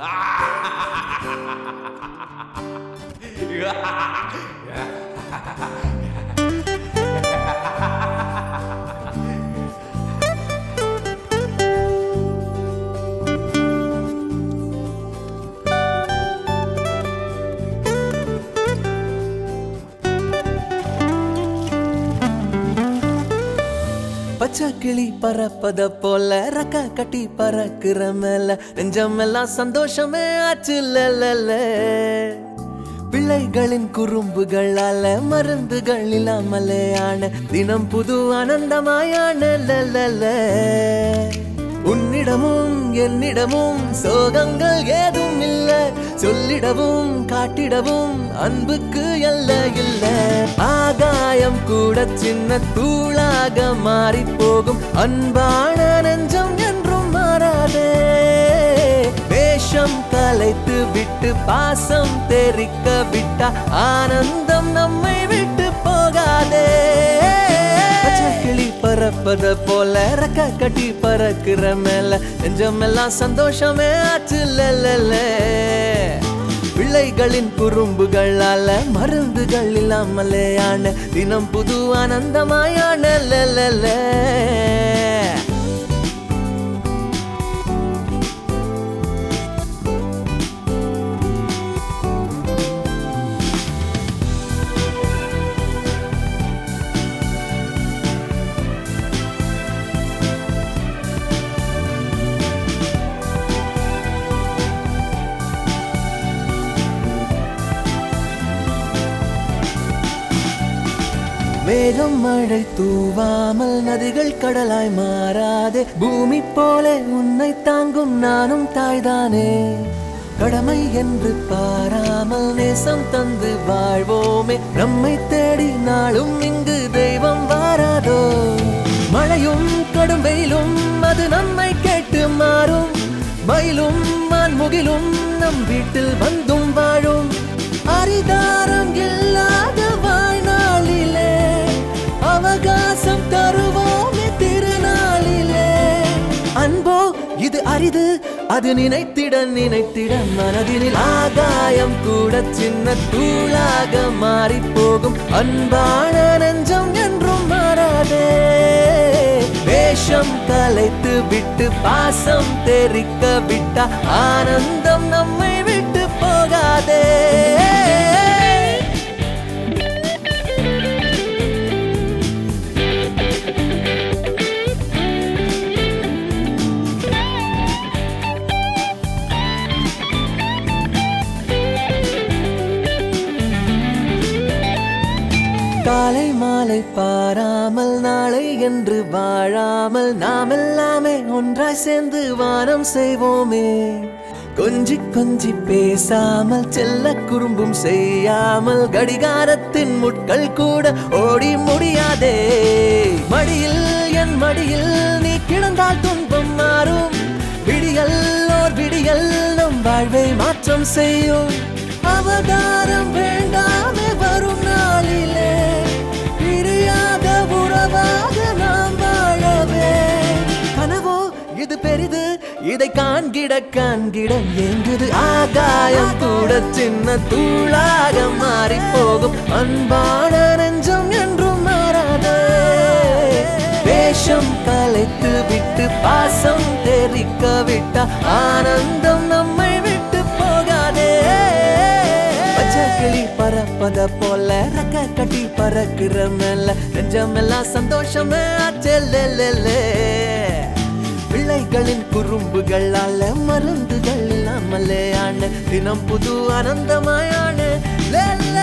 பச்சை கிளி பறப்பத போல ரக்க கட்டி பறக்கிற மேல நெஞ்சமெல்லாம் சந்தோஷமே ஆச்சு லலல. பிள்ளைகளின் குறும்புகளால மருந்துகள் இல்லாமலே ஆன தினம் புது ஆனந்தமாயான லலல. உன்னிடமும் என்னிடமும் சோகங்கள் ஏதும் இல்ல சொல்லிடவும் காட்டிடவும் அன்புக்கு எல்ல இல்ல ஆகாயம் கூட சின்ன தூளாக மாறி போகும் அன்பான நெஞ்சம் என்றும் மாறாதே வேஷம் கலைத்து விட்டு பாசம் தெரிக்க விட்டா ஆனந்தம் நம்மை விட்டு போகாதே பச்சை கிளி பறப்பத போல ரக்க கட்டி பறக்கிற மேல நெஞ்சமெல்லாம் சந்தோஷமே ஆச்சு லலல. பிள்ளைகளின் குறும்புகளால மருந்துகள் இல்லாமலே ஆன தினம் புது ஆனந்தமாயான லலல. மேகம் மழை தூவாமல் நதிகள் கடலாய் மாறாதே பூமி போல உன்னை தாங்கும் நானும் தாய்தானே கடமை என்று பாராமல் நேசம் தந்து வாழ்வோமே நம்மை தேடி நாளும் இங்கு தெய்வம் வாராதோ மழையும் கடும் வெயிலும் அது நம்மை கேட்டு மாறும் மயிலும் மான்முகிலும் நம் வீட்டில் வந்தும் வாழும் அரிதாரம் இல்லாத வாழ்நாளிலே அவகாசம் தருவோமே திருநாளிலே அன்போ இது அரிது அது நினைத்திட நினைத்திட மனதினில் ஆகாயம் கூட சின்ன தூளாக மாறி போகும் அன்பான நெஞ்சம் என்றும் மாறாதே வேஷம் கலைத்து விட்டு பாசம் தெரிக்க விட்டா ஆனந்தம் நம்மை விட்டு போகாதே காலை மாலை பாராமல் நாளை என்று வாழாமல் நாம் எல்லாமே ஒன்றாய் சேர்ந்து வானம் செய்வோமே கொஞ்சி கொஞ்சி பேசாமல் செல்ல குறும்பும் செய்யாமல் கடிகாரத்தின் முட்கள் கூட ஓடி முடியாதே மடியில் என் மடியில் நீ கிடந்தால் துன்பம் மாறும் விடியல் ஓர் விடியல் நம் வாழ்வை மாற்றம் செய்யும் அவதாரம் வேண்டாமே வரும் நாளிலே பிரியாத உறவாக நாம் வாழவே கனவோ இது பெரிது இதை காண்கிட காண்கிட எங்குது ஆகாயம் கூட சின்ன தூளாக மாறி போகும் அன்பான நெஞ்சம் என்றும் மாறாதே வேஷம் கலைத்து விட்டு பாசம் தெரிக்க விட்ட ஆனந்தம் நம்மை விட்டு போகாதே பச்சை கிளி பறப்பத போல ரக்க கட்டி பறக்கிற மேல நெஞ்சமெல்லாம் சந்தோஷமே ஆச்சே பிள்ளைகளின் குறும்புகளால மருந்துகள் இல்லாமலே ஆன தினம் புது ஆனந்தமாயான லே, லே.